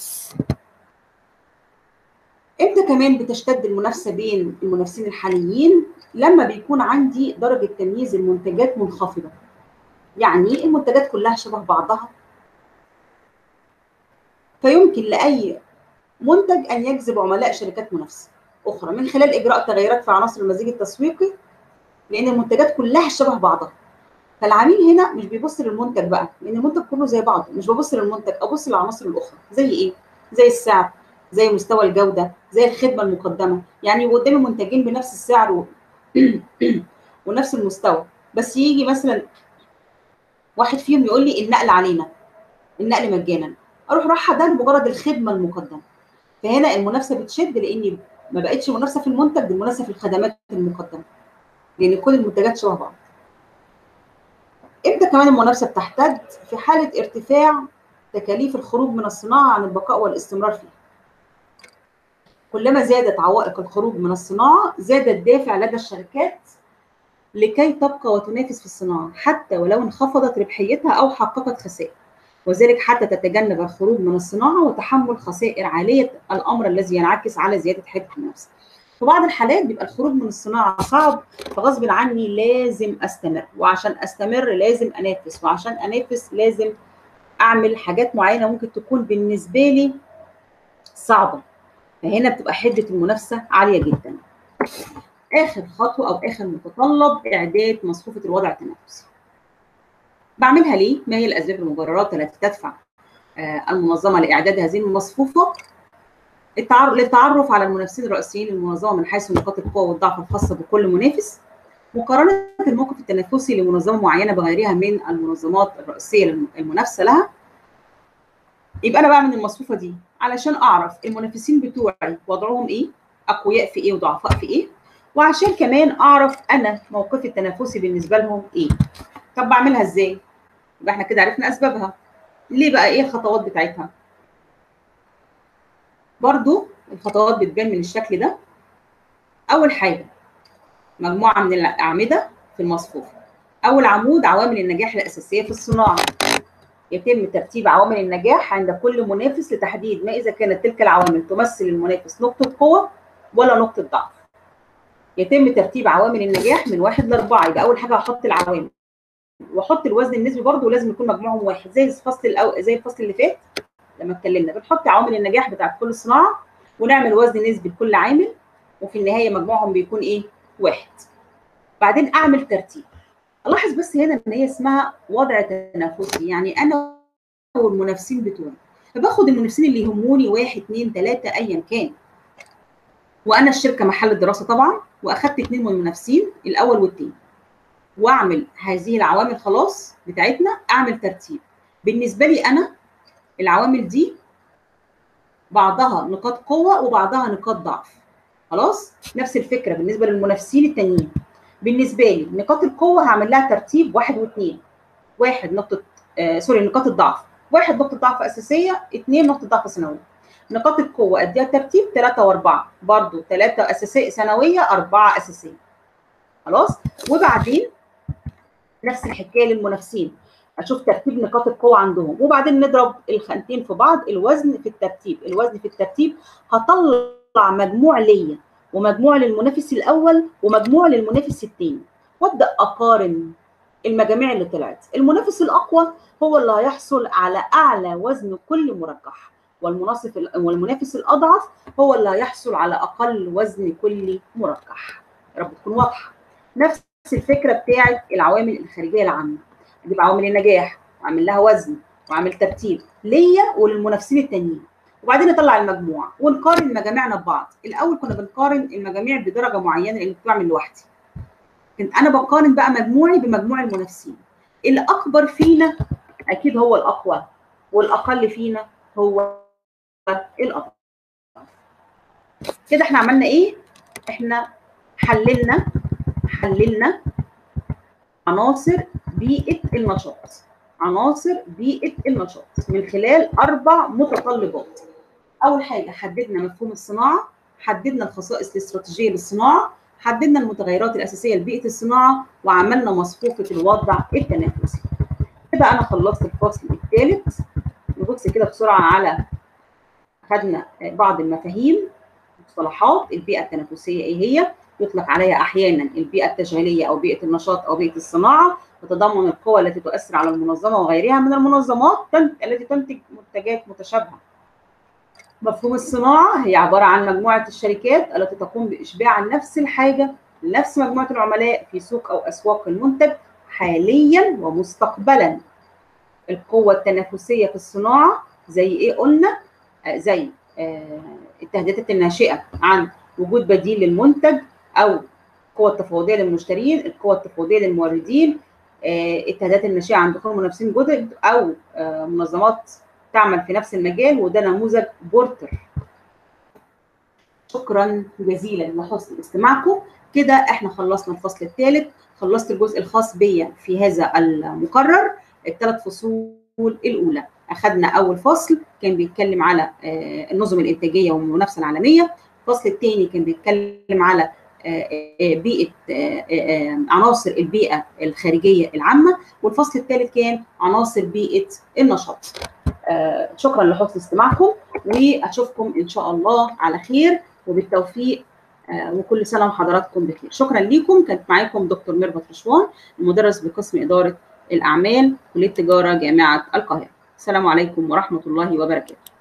امتى كمان بتشتد المنافسه بين المنافسين الحاليين لما بيكون عندي درجه تمييز المنتجات منخفضه يعني المنتجات كلها شبه بعضها فيمكن لاي منتج ان يجذب عملاء شركات منافسه اخرى من خلال اجراء تغييرات في عناصر المزيج التسويقي لان المنتجات كلها شبه بعضها فالعميل هنا مش بيبص للمنتج بقى لان المنتج كله زي بعضه مش ببص للمنتج ابص للعناصر الاخرى زي ايه زي السعر زي مستوى الجوده زي الخدمه المقدمه يعني قدامي منتجين بنفس السعر و... ونفس المستوى بس يجي مثلا واحد فيهم يقول لي النقل علينا النقل مجانا اروح رايحه ده لمجرد الخدمه المقدمه فهنا المنافسه بتشد لاني ما بقتش منافسه في المنتج دي منافسه في الخدمات المقدمه لان كل المنتجات شبه بعض امتى كمان المنافسه بتحتد في حاله ارتفاع تكاليف الخروج من الصناعه عن البقاء والاستمرار فيها كلما زادت عوائق الخروج من الصناعه زاد الدافع لدى الشركات لكي تبقى وتنافس في الصناعه حتى ولو انخفضت ربحيتها او حققت خسائر وذلك حتى تتجنب الخروج من الصناعه وتحمل خسائر عاليه الامر الذي ينعكس على زياده حده المنافسه. في بعض الحالات بيبقى الخروج من الصناعه صعب فغصب عني لازم استمر وعشان استمر لازم انافس وعشان انافس لازم اعمل حاجات معينه ممكن تكون بالنسبه لي صعبه فهنا بتبقى حده المنافسه عاليه جدا. اخر خطوه او اخر متطلب اعداد مصفوفه الوضع التنافسي. بعملها ليه؟ ما هي الاسباب المبررات التي تدفع المنظمه لاعداد هذه المصفوفه؟ التعرف للتعرف على المنافسين الرئيسيين للمنظمه من حيث نقاط القوه والضعف الخاصه بكل منافس مقارنه الموقف التنافسي لمنظمه معينه بغيرها من المنظمات الرئيسيه المنافسه لها يبقى انا بعمل المصفوفه دي علشان اعرف المنافسين بتوعي وضعهم ايه اقوياء في ايه وضعفاء في ايه وعشان كمان اعرف انا موقفي التنافسي بالنسبه لهم ايه طب بعملها ازاي يبقى احنا كده عرفنا اسبابها ليه بقى ايه الخطوات بتاعتها برضو الخطوات بتبان من الشكل ده اول حاجه مجموعه من الاعمده في المصفوفه اول عمود عوامل النجاح الاساسيه في الصناعه يتم ترتيب عوامل النجاح عند كل منافس لتحديد ما اذا كانت تلك العوامل تمثل المنافس نقطه قوه ولا نقطه ضعف يتم ترتيب عوامل النجاح من واحد لاربعه يبقى اول حاجه هحط العوامل واحط الوزن النسبي برضه ولازم يكون مجموعهم واحد زي الفصل الأو... زي الفصل اللي فات لما اتكلمنا بنحط عوامل النجاح بتاعت كل صناعه ونعمل وزن نسبي لكل عامل وفي النهايه مجموعهم بيكون ايه؟ واحد. بعدين اعمل ترتيب. الاحظ بس هنا ان هي اسمها وضع تنافسي يعني انا والمنافسين بتوعي فباخد المنافسين اللي يهموني واحد اثنين ثلاثه ايا كان. وانا الشركه محل الدراسه طبعا واخدت اثنين من المنافسين الاول والثاني. واعمل هذه العوامل خلاص بتاعتنا اعمل ترتيب بالنسبه لي انا العوامل دي بعضها نقاط قوه وبعضها نقاط ضعف خلاص نفس الفكره بالنسبه للمنافسين التانيين بالنسبه لي نقاط القوه هعمل لها ترتيب واحد واثنين واحد نقطه آه سوري نقاط الضعف واحد نقطه ضعف اساسيه اثنين نقطه ضعف ثانويه نقاط القوه اديها ترتيب ثلاثه واربعه برضو ثلاثه اساسيه ثانويه اربعه اساسيه خلاص وبعدين نفس الحكايه للمنافسين اشوف ترتيب نقاط القوه عندهم وبعدين نضرب الخانتين في بعض الوزن في الترتيب الوزن في الترتيب هطلع مجموع ليا ومجموع للمنافس الاول ومجموع للمنافس الثاني وابدا اقارن المجاميع اللي طلعت المنافس الاقوى هو اللي هيحصل على اعلى وزن كل مرجح والمناصف والمنافس الاضعف هو اللي هيحصل على اقل وزن كل مرجح يا رب تكون واضحه نفس الفكره بتاعت العوامل الخارجيه العامه اجيب عوامل النجاح واعمل لها وزن واعمل ترتيب ليا وللمنافسين التانيين وبعدين نطلع المجموع ونقارن مجاميعنا ببعض الاول كنا بنقارن المجاميع بدرجه معينه لان كنت بعمل لوحدي لكن انا بقارن بقى مجموعي بمجموع المنافسين الاكبر فينا اكيد هو الاقوى والاقل فينا هو الاضعف كده احنا عملنا ايه احنا حللنا حللنا عناصر بيئه النشاط عناصر بيئه النشاط من خلال اربع متطلبات اول حاجه حددنا مفهوم الصناعه حددنا الخصائص الاستراتيجيه للصناعه حددنا المتغيرات الاساسيه لبيئه الصناعه وعملنا مصفوفه الوضع التنافسي كده انا خلصت الفصل الثالث نبص كده بسرعه على خدنا بعض المفاهيم مصطلحات البيئه التنافسيه ايه هي يطلق عليها احيانا البيئه التشغيليه او بيئه النشاط او بيئه الصناعه تتضمن القوى التي تؤثر على المنظمه وغيرها من المنظمات التي تنتج منتجات متشابهه مفهوم الصناعه هي عباره عن مجموعه الشركات التي تقوم باشباع نفس الحاجه لنفس مجموعه العملاء في سوق او اسواق المنتج حاليا ومستقبلا القوه التنافسيه في الصناعه زي ايه قلنا آه زي آه التهديدات الناشئه عن وجود بديل للمنتج او القوه التفاوضيه للمشترين القوه التفاوضيه للموردين آه التهديدات الناشئه عن دخول منافسين جدد او منظمات تعمل في نفس المجال وده نموذج بورتر شكرا جزيلا لحسن استماعكم كده احنا خلصنا الفصل الثالث خلصت الجزء الخاص بيا في هذا المقرر الثلاث فصول الاولى اخذنا اول فصل كان بيتكلم على النظم الانتاجيه والمنافسه العالميه الفصل الثاني كان بيتكلم على بيئه عناصر البيئه الخارجيه العامه والفصل الثالث كان عناصر بيئه النشاط شكرا لحسن استماعكم واشوفكم ان شاء الله على خير وبالتوفيق وكل سنه وحضراتكم بخير شكرا لكم كانت معاكم دكتور ميرفت رشوان المدرس بقسم اداره الاعمال كليه تجاره جامعه القاهره السلام عليكم ورحمه الله وبركاته